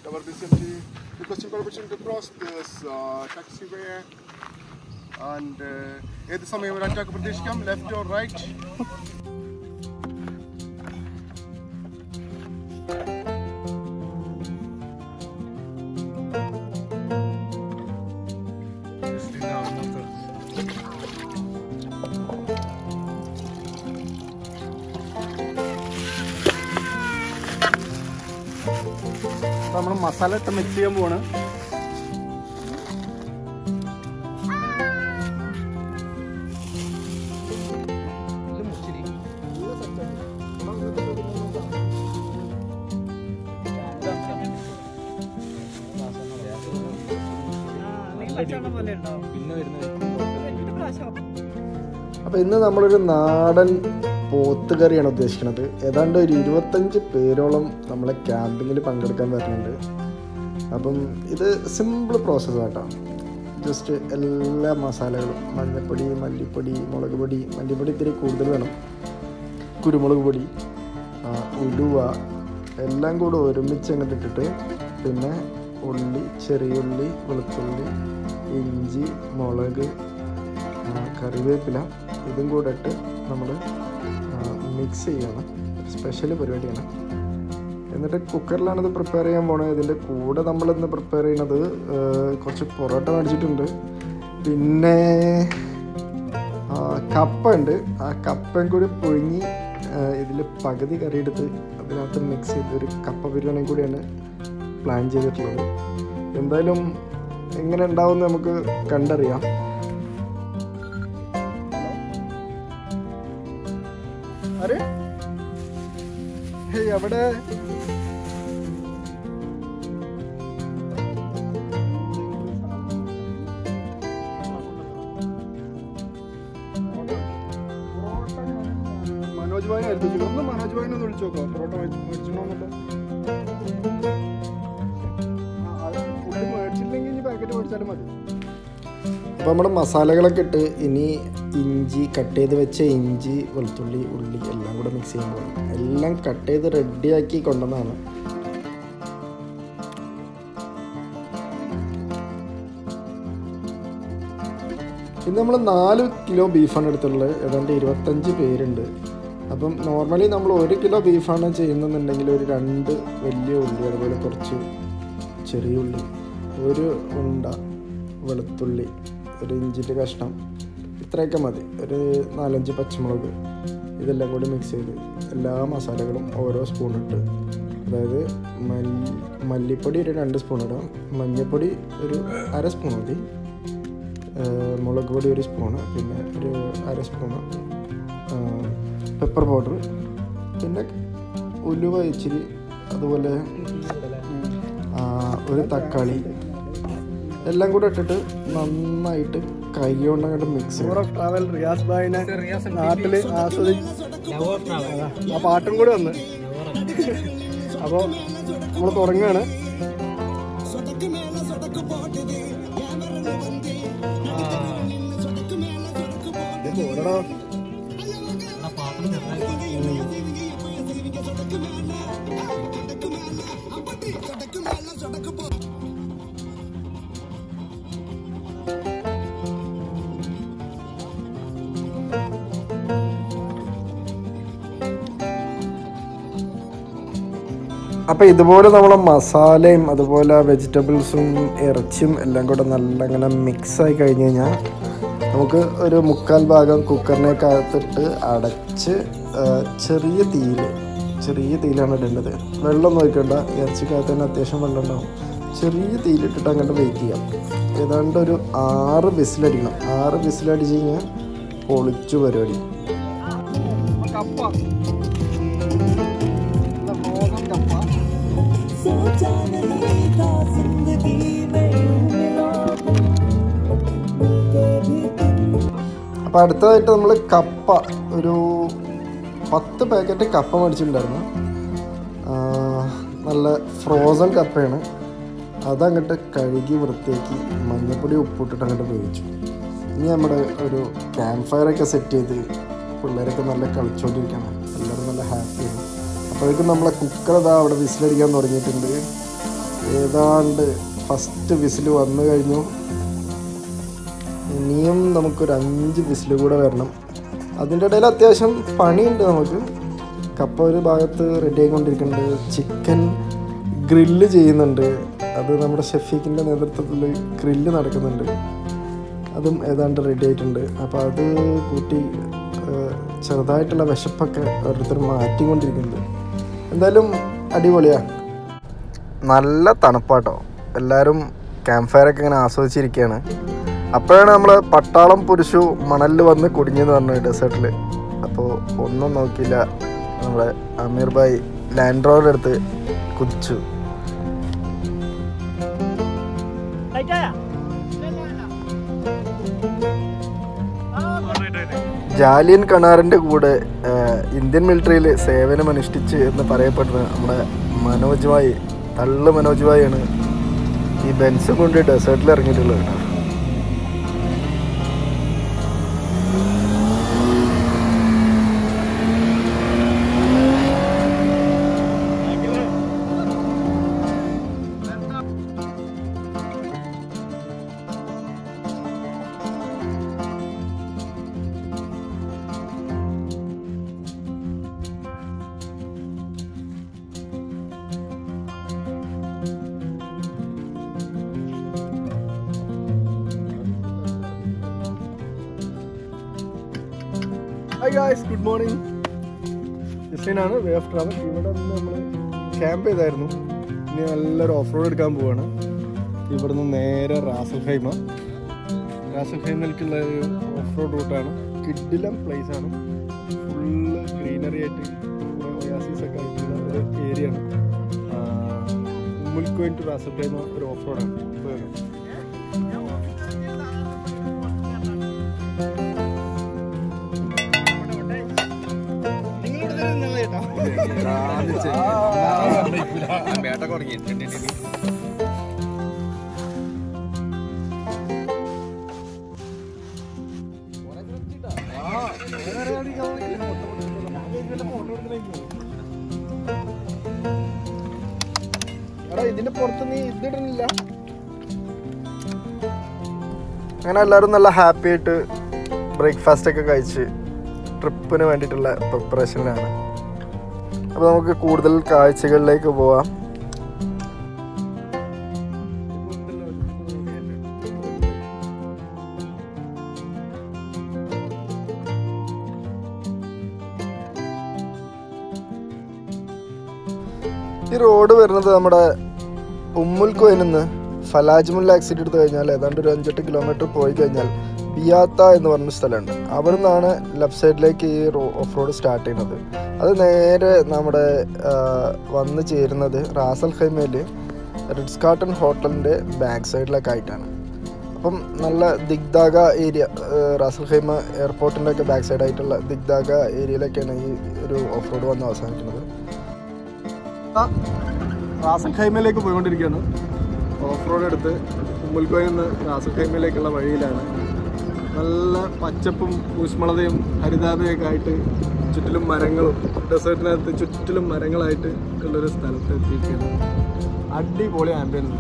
cover this empty because you've got opportunity to cross this uh, taxiway and uh, ഏത് സമയം ഒരു attack പ്രതീക്ഷിക്കാം left or right നമ്മൾ മസാല ഇട്ട് മിക്സ് ചെയ്യാൻ പോവാണ് അപ്പോൾ ഇന്ന് നമ്മളൊരു നാടൻ പോത്ത് കറിയാണ് ഉദ്ദേശിക്കുന്നത് ഏതാണ്ട് ഒരു ഇരുപത്തഞ്ച് പേരോളം നമ്മളെ ക്യാമ്പിങ്ങിൽ പങ്കെടുക്കാൻ വരുന്നുണ്ട് അപ്പം ഇത് സിമ്പിൾ പ്രോസസ്സ് ആട്ടോ ജസ്റ്റ് എല്ലാ മസാലകളും മഞ്ഞൾപ്പൊടി മല്ലിപ്പൊടി മുളക് പൊടി മല്ലിപ്പൊടി ഇത്തിരി കൂടുതൽ വേണം കുരുമുളക് പൊടി ആ, ഉലുവ എല്ലാം കൂടെ ഒരുമിച്ച് അങ്ങോട്ട് ഇട്ടിട്ട് പിന്നെ ഉള്ളി ചെറിയുള്ളി വെളുത്തുള്ളി ഇഞ്ചി മുളക് ആ, കറിവേപ്പില ഇതും കൂടെ ഇട്ട് നമ്മൾ മിക്സ് ചെയ്യണം സ്പെഷ്യൽ പരിപാടിയാണ് എന്നിട്ട് കുക്കറിലാണ് ഇത് പ്രിപ്പയർ ചെയ്യാൻ പോണത് ഇതിൻ്റെ കൂടെ നമ്മളിന്ന് പ്രിപ്പയർ ചെയ്യണത് ആ, കുറച്ച് പൊറോട്ട മേടിച്ചിട്ടുണ്ട് പിന്നെ ആ, കപ്പ ഉണ്ട് ആ കപ്പയും കൂടി പുഴുങ്ങി ഇതിൽ പകുതി കറി എടുത്ത് അതിനകത്ത് മിക്സ് ചെയ്ത് ഒരു കപ്പ ബിരിയാണിയും കൂടിയാണ് പ്ലാൻ ചെയ്തിട്ടുള്ളത് എന്തായാലും എങ്ങനെ ഉണ്ടാവും നമുക്ക് കണ്ടറിയാം അരെ ഹേയ് അവിടെ മനോജ് ഭായിനെ ഏൽപ്പിച്ചു ഒന്ന് മനോജ് ഭായിനെ ഒന്ന് വിളിച്ചു നോക്കാം പൊറോട്ട മേടിച്ചിട്ടുണ്ടോ ഫുഡ് മേടിച്ചില്ലെങ്കിൽ ഇനി പാക്കറ്റ് മേടിച്ചാലും മതി അപ്പോൾ നമ്മുടെ മസാലകളൊക്കെ ഇട്ട് ഇനി ഇഞ്ചി കട്ട് ചെയ്ത് വെച്ച ഇഞ്ചി വെളുത്തുള്ളി ഉള്ളി എല്ലാം കൂടെ മിക്സ് ചെയ്യാൻ പോകും എല്ലാം കട്ട് ചെയ്ത് റെഡിയാക്കി കൊണ്ടുവന്നതാണ് ഇന്ന് നമ്മൾ നാല് കിലോ ബീഫാണ് എടുത്തുള്ളത് ഏതാണ്ട് ഇരുപത്തഞ്ച് പേരുണ്ട് അപ്പം നോർമലി നമ്മൾ ഒരു കിലോ ബീഫാണ് ചെയ്യുന്നതെന്നുണ്ടെങ്കിൽ ഒരു രണ്ട് വലിയ ഉള്ളി അതുപോലെ കുറച്ച് ചെറിയ ഉള്ളി ഒരു ഉണ്ട വെളുത്തുള്ളി ഒരു ഇഞ്ചിൻ്റെ കഷ്ണം ഇത്രയൊക്കെ മതി ഒരു നാലഞ്ച് പച്ചമുളക് ഇതെല്ലാം കൂടി മിക്സ് ചെയ്ത് എല്ലാ മസാലകളും ഓരോ സ്പൂൺ ഇട്ട് അതായത് മല്ലി മല്ലിപ്പൊടി ഒരു രണ്ട് സ്പൂൺ ഇടാം മഞ്ഞൾപ്പൊടി ഒരു അര സ്പൂൺ മതി ഏഹ് മുളക് പൊടി ഒരു സ്പൂണ് പിന്നെ ഒരു അര സ്പൂണ് പെപ്പർ പൗഡർ പിന്നെ ഉലുവ ഇച്ചിരി അതുപോലെ ആ, ഒരു തക്കാളി എല്ലാം കൂടെ ഇട്ടിട്ട് നന്നായിട്ട് കൈ കൊണ്ട് അങ്ങോട്ട് മിക്സ് ചെയ്യണം ഓഫ് ട്രാവൽ റിയാസ് ഭായിനെ നാട്ടില് ആസ്വദി അതാ, ആ പാട്ടും കൂടെ വന്ന് അപ്പോൾ നമ്മൾ തുടങ്ങുകയാണ് ഇത് പോരെടാ. അപ്പോൾ ഇതുപോലെ നമ്മളെ മസാലയും അതുപോലെ വെജിറ്റബിൾസും ഇറച്ചിയും എല്ലാം കൂടെ നല്ല ഇങ്ങനെ മിക്സായി കഴിഞ്ഞ് കഴിഞ്ഞാൽ നമുക്ക് ഒരു മുക്കാൽ ഭാഗം കുക്കറിനേക്കകത്തിട്ട് അടച്ച് ആ, ചെറിയ തീയിൽ ചെറിയ തീയിലാണ് ഇടേണ്ടത് വെള്ളം നോക്കണ്ട ഇറച്ചിക്കകത്ത് തന്നെ അത്യാവശ്യം വെള്ളം ഉണ്ടാവും ചെറിയ തീയിലിട്ടിട്ട് അങ്ങോട്ട് വെയിറ്റ് ചെയ്യാം ഏതാണ്ട് ഒരു ആറ് വിസിലടിക്കണം ആറ് വിസിലടിച്ച് കഴിഞ്ഞാൽ പൊളിച്ചു പരിപാടി കപ്പ നല്ല frozen കപ്പ सोचा नहीं था जिंदगी में यूं मिला मिलके भी तुम അപ്പോൾ അടുത്തതായിട്ട് നമ്മൾ കപ്പ ഒരു പത്ത് പാക്കറ്റ് കപ്പ മേടിച്ചിട്ടുണ്ടായിരുന്നു ആ, നല്ല ഫ്രോസൺ കപ്പയാണ് അതങ്ങോട്ട് കഴുകി വൃത്തിയാക്കി മഞ്ഞപ്പൊടി ഉപ്പിട്ടിട്ട് അങ്ങോട്ട് വേവിച്ചു ഇനി നമ്മുടെ ഒരു ക്യാമ്പ് ഫയറൊക്കെ സെറ്റ് ചെയ്ത് പിള്ളേരൊക്കെ നല്ല കളിച്ചുകൊണ്ടിരിക്കണം എല്ലാവരും നല്ല ഹാപ്പിയാണ് അപ്പോഴേക്കും നമ്മളെ കുക്കർ അതാ അവിടെ വിസിലടിക്കാൻ തുടങ്ങിയിട്ടുണ്ട് ഏതാണ്ട് ഫസ്റ്റ് വിസിൽ വന്നു കഴിഞ്ഞു ഇനിയും നമുക്കൊരു അഞ്ച് വിസിൽ കൂടെ വരണം അതിൻ്റെ ഇടയിൽ അത്യാവശ്യം പണിയുണ്ട് നമുക്ക് കപ്പ ഒരു ഭാഗത്ത് റെഡി ആയിക്കൊണ്ടിരിക്കുന്നുണ്ട് ചിക്കൻ ഗ്രില്ല് ചെയ്യുന്നുണ്ട് അത് നമ്മുടെ ഷെഫീഖിൻ്റെ നേതൃത്വത്തിൽ ഗ്രില്ല് നടക്കുന്നുണ്ട് അതും ഏതാണ്ട് റെഡി ആയിട്ടുണ്ട് അപ്പോൾ അത് കൂട്ടി ഏഹ്, ചെറുതായിട്ടുള്ള വിശപ്പൊക്കെ ഓരോരുത്തർ മാറ്റിക്കൊണ്ടിരിക്കുന്നുണ്ട് എന്തായാലും അടിപൊളിയാണ് നല്ല തണുപ്പാട്ടോ എല്ലാവരും ക്യാമ്പ് ഫയറൊക്കെ ഇങ്ങനെ ആസ്വദിച്ചിരിക്കുകയാണ് അപ്പോഴാണ് നമ്മൾ പട്ടാളം പുരുഷു മണലിൽ വന്ന് കുടുങ്ങിയെന്ന് പറഞ്ഞു ഡെസേർട്ടിൽ അപ്പോൾ ഒന്നും നോക്കിയില്ല നമ്മുടെ അമീർ ഭായ് ലാൻഡ് റോഡ് എടുത്ത് കുതിച്ചു ജാലിയൻ കണാറിൻ്റെ കൂടെ ആ, ഇന്ത്യൻ മിലിറ്ററിയിൽ സേവനമനുഷ്ഠിച്ച് എന്ന് പറയപ്പെടുന്ന നമ്മുടെ മനോജ് ഭായ് തള്ളു മനോജ് ഭായാണ് ഈ ബെൻസും കൊണ്ട് ഡെസേർട്ടിൽ ഇറങ്ങിയിട്ടുള്ളത് ഹായ് ഗായ്സ് ഗുഡ് മോർണിംഗ് ജസ്റ്റിനാണ് വേ ഓഫ് ട്രാവൽ ഇവിടെ നിന്ന് നമ്മൾ ക്യാമ്പ് ചെയ്തായിരുന്നു ഇനി നല്ലൊരു ഓഫ് റോഡ് എടുക്കാൻ പോവാണ് ഇവിടുന്ന് നേരെ റാസൽ ഹൈമ റാസൽ ഹൈമയിലേക്കുള്ള ഒരു ഓഫ് റോഡ് റൂട്ടാണ് കിഡിലം പ്ലേസ് ആണ് ഫുള്ള് ഗ്രീനറി ആയിട്ട് ഒയാസിസ് ഒക്കെ ആയിട്ടുള്ള ഒരു ഏരിയ ആണ് മുൽക്കോയിൻ ടു റാസൽ ഹൈമ ഒരു ഓഫ് റോഡാണ് ഇപ്പോൾ എടാ ഇതിന്റെ പുറത്ത് നീ ഇതിടണില്ല അങ്ങനെ എല്ലാവരും നല്ല ഹാപ്പി ആയിട്ട് ബ്രേക്ക്ഫാസ്റ്റ് ഒക്കെ കഴിച്ച് ട്രിപ്പിന് വേണ്ടിയിട്ടുള്ള പ്രിപ്പറേഷനിലാണ് അപ്പോൾ നമുക്ക് കൂടുതൽ കാഴ്ചകളിലേക്ക് പോവാം ഈ റോഡ് വരുന്നത് നമ്മുടെ ഉമ്മുൽ നിന്ന് ഫലാജ്മുൽ ആക്സിഡന്റ് എടുത്തു കഴിഞ്ഞാൽ ഏതാണ്ട് ഒരു അഞ്ചെട്ട് കിലോമീറ്റർ പോയി കഴിഞ്ഞാൽ ബിയാത്ത എന്ന് പറഞ്ഞ സ്ഥലമുണ്ട് അവിടെ നിന്നാണ് ലെഫ്റ്റ് സൈഡിലേക്ക് ഈ റോ ഓഫ് റോഡ് സ്റ്റാർട്ട് ചെയ്യുന്നത് അത് നേരെ നമ്മുടെ ആ, വന്ന് ചേരുന്നത് റാസൽ ഖൈമയിൽ റിഡ്സ് കാർട്ടൺ ഹോട്ടലിൻ്റെ ബാക്ക് സൈഡിലൊക്കെ ആയിട്ടാണ് അപ്പം നല്ല ദിഗ്ദാഗ ഏരിയ റാസൽ ഖൈമ എയർപോർട്ടിൻ്റെ ഒക്കെ ബാക്ക് സൈഡ് ആയിട്ടുള്ള ദിഗ്ദാഗ ഏരിയയിലൊക്കെയാണ് ഈ ഒരു ഓഫ് റോഡ് വന്ന് അവസാനിക്കുന്നത് റാസൽ ഖൈമയിലേക്ക് പോയിക്കൊണ്ടിരിക്കുകയാണ് ഓഫ് റോഡ് എടുത്ത് ഉമ്മുൽക്കോയിൽ നിന്ന് റാസൽ ഖൈമയിലേക്കുള്ള വഴിയിലാണ് നല്ല പച്ചപ്പും ഊഷ്മളതയും ഹരിതാപയൊക്കെ ആയിട്ട് ചുറ്റിലും മരങ്ങളും ഡെസേർട്ടിനകത്ത് ചുറ്റിലും മരങ്ങളായിട്ട് ഉള്ളൊരു സ്ഥലത്ത് എത്തിയിരിക്കുകയാണ് അടിപൊളി ആംബിയൻസ്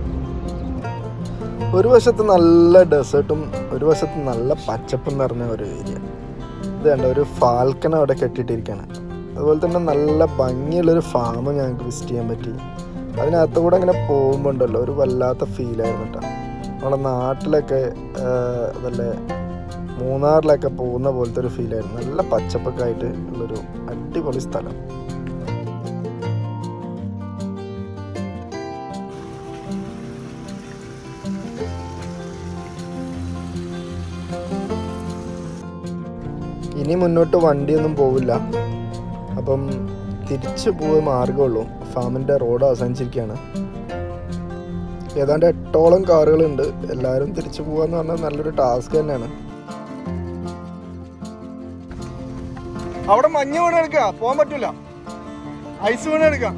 ഒരു വശത്ത് നല്ല ഡെസേർട്ടും ഒരു വശത്ത് നല്ല പച്ചപ്പും നിറഞ്ഞ ഒരു ഏരിയ ഇത് കണ്ട ഒരു ഫാൽക്കൺ അവിടെ കെട്ടിയിട്ടിരിക്കുകയാണ് അതുപോലെ തന്നെ നല്ല ഭംഗിയുള്ളൊരു ഫാം ഞങ്ങൾക്ക് വിസിറ്റ് ചെയ്യാൻ പറ്റി അതിനകത്ത് കൂടെ അങ്ങനെ പോകുമ്പോൾ ഉണ്ടല്ലോ ഒരു വല്ലാത്ത ഫീലായിരുന്നു കേട്ടോ നമ്മുടെ നാട്ടിലൊക്കെ ആ, വല്ല മൂന്നാറിലൊക്കെ പോകുന്ന പോലത്തെ ഒരു ഫീലായിരുന്നു നല്ല പച്ചപ്പൊക്കെ ആയിട്ട് ഉള്ളൊരു അടിപൊളി സ്ഥലം ഇനി മുന്നോട്ട് വണ്ടിയൊന്നും പോവില്ല അപ്പം തിരിച്ചു പോയ മാർഗമുള്ളൂ ഫാമിൻ്റെ റോഡ് അവസാനിച്ചിരിക്കുകയാണ് ഏതാണ്ട് എട്ടോളം കാറുകളുണ്ട് എല്ലാവരും തിരിച്ചു പോകാന്ന് പറഞ്ഞാൽ നല്ലൊരു ടാസ്ക് തന്നെയാണ് അവിടെ മഞ്ഞ് വീണ് എടുക്കുക പോകാൻ പറ്റൂല ഐസ് വീണ് എടുക്കാം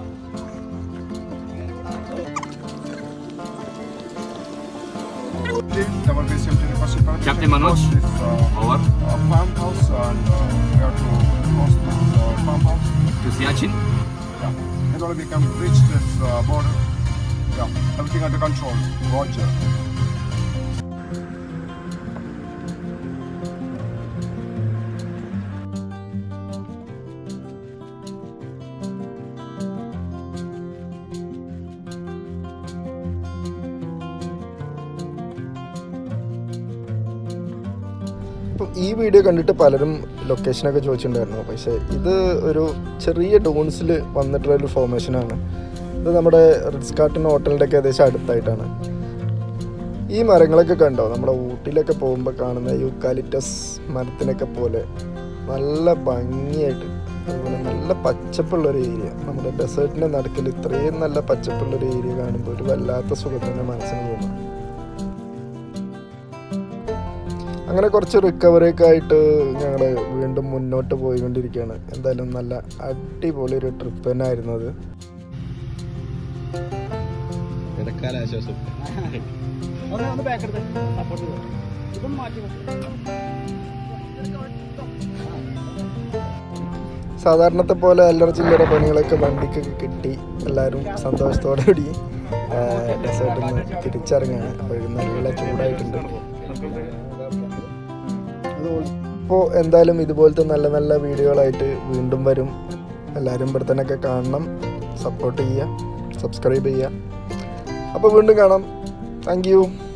Double base empty question permit. Captain Manoj. This, uh, Over uh, farmhouse and uh, we have to cross this uh, farmhouse. to Siachen. Yeah. And only we can reach this uh, border Yeah, everything under control. Roger. അപ്പം ഈ video കണ്ടിട്ട് പലരും ലൊക്കേഷനൊക്കെ ചോദിച്ചിട്ടുണ്ടായിരുന്നു പക്ഷേ ഇത് ഒരു ചെറിയ ഡോൺസിൽ വന്നിട്ടുള്ള ഒരു ഫോർമേഷനാണ് ഇത് നമ്മുടെ റിറ്റ്സ് കാർട്ടൺ ഹോട്ടലിൻ്റെ ഒക്കെ ഏകദേശം അടുത്തായിട്ടാണ് ഈ മരങ്ങളൊക്കെ കണ്ടോ നമ്മുടെ ഊട്ടിയിലൊക്കെ പോകുമ്പോൾ കാണുന്ന യൂക്കാലിറ്റസ് മരത്തിനൊക്കെ പോലെ നല്ല ഭംഗിയായിട്ട് അതുപോലെ നല്ല പച്ചപ്പുള്ളൊരു ഏരിയ നമ്മുടെ ഡെസേർട്ടിൻ്റെ നടുക്കിൽ ഇത്രയും നല്ല പച്ചപ്പുള്ളൊരു ഏരിയ കാണുമ്പോൾ ഒരു വല്ലാത്ത സുഖം തന്നെ മനസ്സിന് തോന്നും അങ്ങനെ കുറച്ച് റിക്കവറി ഒക്കെ ആയിട്ട് ഞങ്ങൾ വീണ്ടും മുന്നോട്ട് പോയിക്കൊണ്ടിരിക്കുകയാണ് എന്തായാലും നല്ല അടിപൊളി ഒരു ട്രിപ്പ് തന്നെ ആയിരുന്നു അത് ഇടക്കാല ആശ്വാസം സാധാരണത്തെ പോലെ അല്ലറ ചില്ലറ പണികളൊക്കെ വണ്ടിക്കൊക്കെ കിട്ടി എല്ലാവരും സന്തോഷത്തോടെ കൂടി ഡെസേർട്ടിൽ നിന്ന് തിരിച്ചിറങ്ങാണ് അപ്പോൾ നല്ല ചൂടായിട്ടുണ്ട് അപ്പോൾ എന്തായാലും ഇതുപോലത്തെ നല്ല നല്ല വീഡിയോകളായിട്ട് വീണ്ടും വരും എല്ലാവരും ഇവിടെ തന്നെയൊക്കെ കാണണം സപ്പോർട്ട് ചെയ്യുക സബ്സ്ക്രൈബ് ചെയ്യുക അപ്പോൾ വീണ്ടും കാണാം താങ്ക് യു